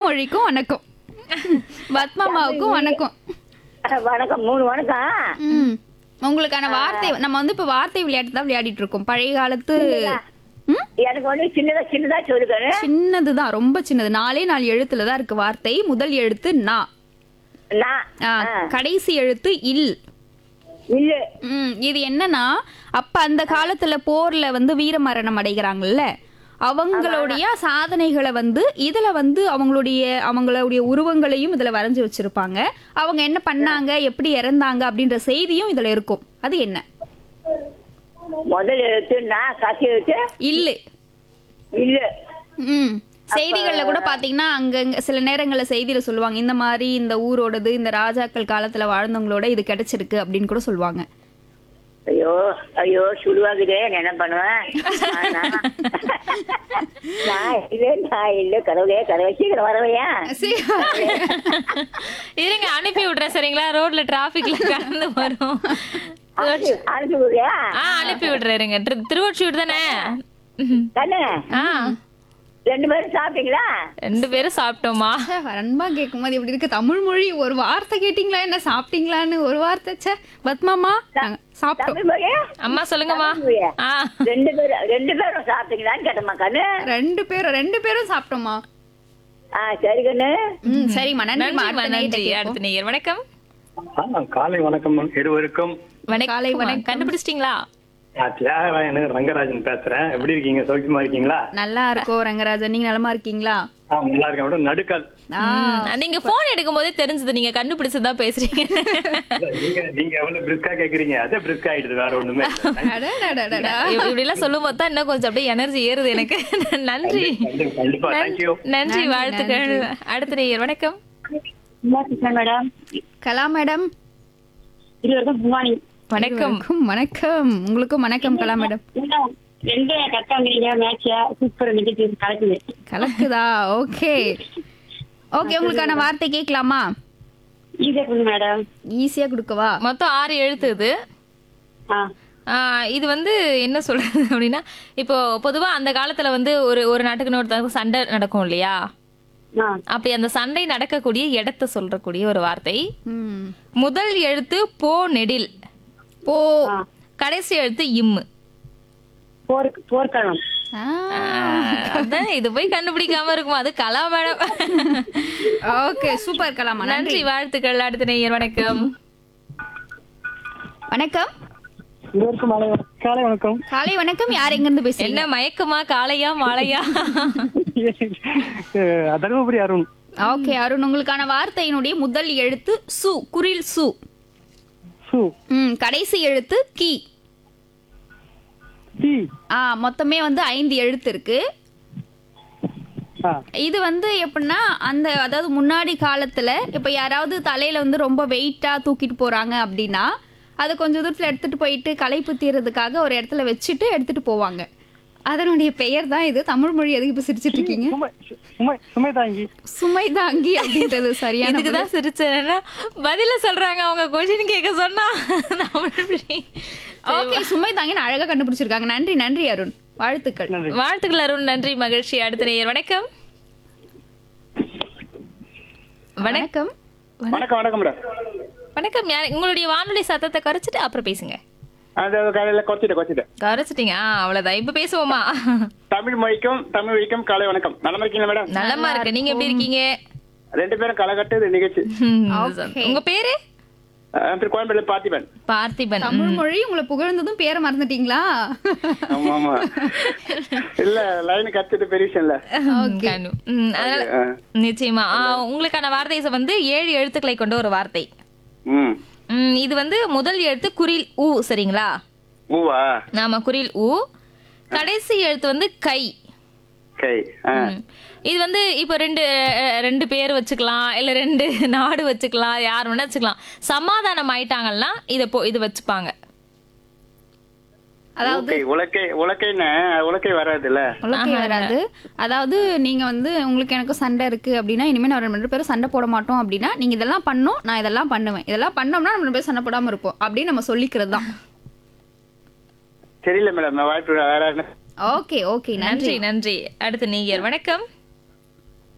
மொழிக்கும் வணக்கம் பத்மாமாவுக்கும் வணக்கம் வணக்கம் மூணு வணக்கம் ம் உங்களுக்கான வார்த்தை நம்ம வந்து இப்ப வார்த்தை விளையாட்டு தான் விளையாடிட்டு இருக்கோம் பழைய காலத்து ம்? எனக்கு வந்து சின்னதா சின்னதா சொல்லுங்க சின்னதுதான் ரொம்ப சின்னது நாலே நாலு எழுத்துல தான் இருக்கு வார்த்தை முதல் எழுத்து நா நான் ஆ, கடைசி எழுத்து இல் இல்ல ம், இது என்னன்னா அப்ப அந்த காலத்துல போர்ல வந்து வீரமரணம் அடைகிறாங்கல்ல அவங்களுடைய சாதனைகளை வந்து இதுல வந்து அவங்களுடைய அவங்களுடைய உருவங்களையும் இதுல வரைஞ்சு வச்சிருப்பாங்க அவங்க என்ன பண்ணாங்க எப்படி இறந்தாங்க அப்படின்ற செய்தியும் இதுல இருக்கும் அது என்ன முதல் எழுத்து நான் கசி எழுத்து இல்லு இல்ல ம் செய்திகள்ல கூட பாத்தீங்கன்னா அங்கங்க சில நேரங்கள்ல செய்தியில சொல்லுவாங்க இந்த மாதிரி இந்த ஊரோடது இந்த ராஜாக்கள் காலத்துல வாழ்ந்தவங்களோட இது கிடைச்சிருக்கு அப்படின்னு கூட சொல்லுவாங்க ஐயோ ஐயோ சுடுவாகுதே நான் என்ன பண்ணுவேன் ஆனா, நான் இல்ல நான் இல்ல கடவுளே கடவுளே சீக்கிரம் வரவையா இருங்க அனுப்பி விடுறேன் சரிங்களா ரோட்ல டிராபிக்ல கடந்து வரும் அனுப்பி விடுறியா ஆ அனுப்பி விடுறேன் இருங்க திரு- திருவொற்றியூர் தானே கண்ணு ஆ ரெண்டு பேரும் சாப்பிட்டீங்களா ரெண்டு பேரும் சாப்பிட்டோமா ச்சே, அன்பா கேட்கும்போது எப்படி இருக்கு தமிழ் மொழி ஒரு வார்த்தை கேட்டீங்களா என்ன சாப்பிட்டீங்களான்னு ஒரு வார்த்தை ச்சே பத்மாமா நாங்க சாப்பிட்டோம் தமிழ் மொழி அம்மா சொல்லுங்கம்மா மொழியா? ஆ ரெண்டு பேரும் ரெண்டு பேரும் சாப்பிட்டீங்களான்னு கேட்டம்மா கண்ணு ரெண்டு பேரும் ரெண்டு பேரும் சாப்பிட்டோமா ஆ சரி கண்ணு ம் சரிம்மா நன்றிம்மா நன்றிம்மா அடுத்த நன்றி நேயர்கிட்ட அடுத்த நேயர் வணக்கம் ஆ, காலை வணக்கம் இருவருக்கும் வணக்கம் காலை வணக்கம். கண்டுபிடிச்சிட்டீங்களா நான் தியாகராயனு ரங்கராஜன் பேசுறேன் எப்படி இருக்கீங்க சௌக்கியமா இருக்கீங்களா கேட்போம். நல்லா இருக்கோம் ரங்கராஜன் நீங்க நலமா இருக்கீங்களா ஆ, நல்லா இருக்கேன் மேடம் நடுக்கால் ஆ, ம், நீங்க போன் எடுக்கும் போதே தெரிஞ்சது நீங்க கண்டுபிடிச்சதா பேசுறீங்க இல்ல, நீங்க நீங்க எவ்வளவு பிரிஸ்கா கேக்குறீங்க அதே பிரிஸ்க் ஆயிடுது வேற ஒண்ணுமே இல்ல. அடடடடடா. இப்படி எல்லாம் சொல்லும் போது தான் இன்னும் கொஞ்சம் அப்படியே எனர்ஜி ஏறுது எனக்கு நன்றி கண்டிப்பா, கண்டிப்பா தேங்க்யூ நன்றி வாழ்த்துக்கள் அடுத்த நேயர் வணக்கம் மேடம் கலா மேடம் இருவருக்கும் குமாரி வணக்கம் வணக்கம் வணக்கம் உங்களுக்கும் வணக்கம் கலா மேடம் ரெண்டு கட்டாங்க மேட்ச் சூப்பர் நிகழ்ச்சி கலக்குது கலக்குதா ஓகே ஓகே உங்களுக்கான வார்த்தை கேட்கலாமா ஈஸியா கொடுங்க மேடம் ஈஸியா கொடுக்கவா மொத்தம் ஆறு எழுத்து இது ஆ ஆ, இது வந்து என்ன சொல்றது அப்படின்னா இப்போ பொதுவா அந்த காலத்துல வந்து ஒரு ஒரு நாட்டுக்கு இன்னொருத்தருக்கு சண்டை நடக்கும் இல்லையா ஆ அப்படி அந்த சண்டை நடக்கக்கூடிய இடத்த சொல்றக்கூடிய ஒரு வார்த்தை ம் முதல் எழுத்து போ நெடில் போ கடைசி எழுத்து இம்மு போர் போர்க்களம் ஆ, அதான் இது போய் கண்டுபிடிக்காம இருக்குமா அது கலா மேடம் ஓகே சூப்பர் கலாமா நன்றி நன்றி வாழ்த்துக்கள் அடுத்த நேயர் வணக்கம் வணக்கம் இருவருக்கும் மாலை வணக்கம். காலை வணக்கம் காலை வணக்கம் யார் எங்க இருந்து பேசுறீங்க என்ன மயக்கமா காளையா மாலையா அஹ், தருமபுரி அருண் ஓகே அருண் உங்களுக்கான வார்த்தையினுடைய முதல் எழுத்து சு குரில் சு சு ம் கடைசி எழுத்து கி டி ஆ மொத்தமே வந்து ஐந்து எழுத்து இருக்கு ஆ இது வந்து எப்படின்னா அந்த அதாவது முன்னாடி காலத்துல இப்ப யாராவது தலையில வந்து ரொம்ப வெயிட்டா தூக்கிட்டு போறாங்க அப்படின்னா அதை கொஞ்சம் தூரத்துல எடுத்துட்டு போயிட்டு களைப்பு தீர்றதுக்காக ஒரு இடத்துல வச்சுட்டு எடுத்துட்டு போவாங்க அதனுடைய பெயர் தான் இது தமிழ் மொழி எதுக்கு இப்ப சிரிச்சிட்டு இருக்கீங்க சுமை சுமை சுமை தாங்கி சுமை தாங்கி அப்படின்றது சரியான பதில். இதுக்குதான் சிரிச்சேன்னா பதில சொல்றாங்க அவங்க கொஸ்டின் கேட்க சொன்னா நம்ம ஓகே சுமை தாங்கின்னு அழகா கண்டுபிடிச்சிருக்காங்க நன்றி நன்றி அருண் வாழ்த்துக்கள் நன்றி வாழ்த்துக்கள் அருண் நன்றி மகிழ்ச்சி அடுத்த நேயர் வணக்கம் வணக்கம் வணக்கம் வணக்கம் வணக்கம் மேடம் வணக்கம் யார் உங்களுடைய வானொலி சத்தத்தை குறைச்சிட்டு அப்புறம் பேசுங்க அது காலையில குறைச்சிட்டேன் குறைச்சிட்டேன் குறைச்சிட்டீங்க ஆ அவ்வளவுதான் இப்ப பேசுவோமா தமிழ் மொழிக்கும் தமிழ் மொழிக்கும் காலை வணக்கம் நலமா இருக்கீங்களா மேடம் நல்லமா இருக்கு நீங்க எப்படி இருக்கீங்க ரெண்டு பேரும் கலகட்டு நிகழ்ச்சி ம், Okay. உங்க பேரு அஹ், திரு கோயம்பேடு பார்த்திபன் பார்த்திபன் தமிழ் மொழி உங்களை புகழ்ந்ததும் பேரை மறந்துட்டீங்களா ஆமா ஆமா இல்ல லைன் கத்துட்டு பெரிய விஷயம் இல்ல ம், கண்ணு. ம், அதனால அஹ், நிச்சயமா ஆ, உங்களுக்கான வார்த்தை வந்து ஏழு எழுத்துக்களை கொண்ட ஒரு வார்த்தை ம் ம், இது வந்து முதல் எழுத்து குரில் ஊ சரிங்களா ஊவா நாம குரில் ஊ கடைசி எழுத்து வந்து கை கை ஆ ம். இது வந்து இப்போ ரெண்டு அஹ், ரெண்டு பேர் வச்சுக்கலாம் இல்ல ரெண்டு நாடு வச்சுக்கலாம் யார் வேணா வச்சுக்கலாம் சமாதானம் ஆயிட்டாங்கன்னா இத போ இது வச்சுப்பாங்க உலக்கை உலக்கை உலக்கைன்னு உலக்கை வராதுல்ல உலக்கே வராது அதாவது நீங்க வந்து உங்களுக்கு எனக்கு சண்டை இருக்கு அப்படின்னா இனிமே நான் ரெண்டு பேரும் சண்டை போட மாட்டோம் அப்படின்னா நீங்க இதெல்லாம் பண்ணும் நான் இதெல்லாம் பண்ணுவேன் இதெல்லாம் பண்ணோம்னா நம்ம ரெண்டு பேரும் சண்டை போடாம இருப்போம் அப்படின்னு நம்ம சொல்லிக்கிறது தான் தெரியல மேடம் வாய்ப்பு வேற யாருன்னு ஓகே ஓகே நன்றி நன்றி நன்றி அடுத்து நீயர் வணக்கம்